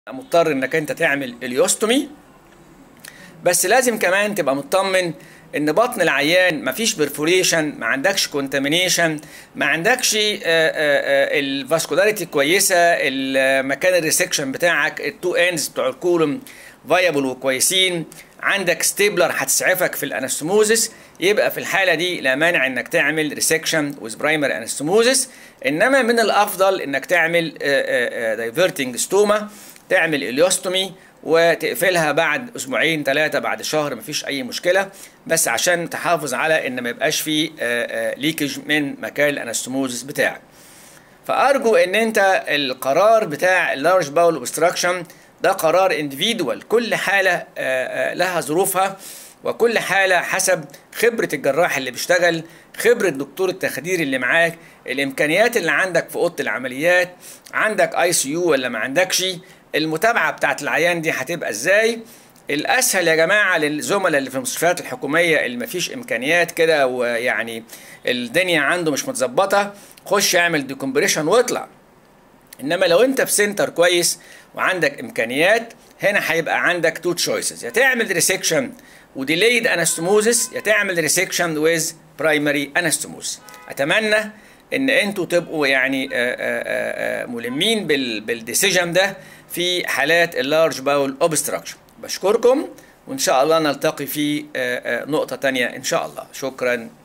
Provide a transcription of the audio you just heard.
مضطر انك انت تعمل اليوستومي بس لازم كمان تبقى مطمن ان بطن العيان مفيش برفوريشن ما عندكش كونتامينيشن ما عندكش الفاسكولاريتي كويسه المكان الريسكشن بتاعك التو اندز بتوع الكولوم فايبل وكويسين عندك ستيبلر هتسعفك في الانستموزس يبقى في الحاله دي لا مانع انك تعمل ريسكشن ويز برايمري انستموزس انما من الافضل انك تعمل دايفرتنج ستوما تعمل اليوستومي وتقفلها بعد اسبوعين ثلاثه بعد شهر مفيش اي مشكله بس عشان تحافظ على ان ما يبقاش في ليكج من مكان الانستموزس بتاعك فارجو ان انت القرار بتاع اللارج باول اوبستراكشن ده قرار اندفيدوال كل حاله لها ظروفها وكل حاله حسب خبره الجراح اللي بيشتغل خبره دكتور التخدير اللي معاك الامكانيات اللي عندك في اوضه العمليات عندك اي سي يو ولا ما عندكش المتابعه بتاعت العيان دي هتبقى ازاي الاسهل يا جماعه للزملاء اللي في المستشفيات الحكوميه اللي مفيش امكانيات كده ويعني الدنيا عنده مش متظبطه خش اعمل ديكمبريشن واطلع انما لو انت في سنتر كويس وعندك امكانيات هنا هيبقى عندك تو تشويسز يا تعمل ريسكشن وديليد انستموزس يا تعمل ريسكشن ويز برايمري انستموز اتمنى ان انتوا تبقوا يعني ملمين بالديسيجن ده في حالات اللارج باول اوبستراكشن بشكركم وان شاء الله نلتقي في نقطه تانية ان شاء الله شكرا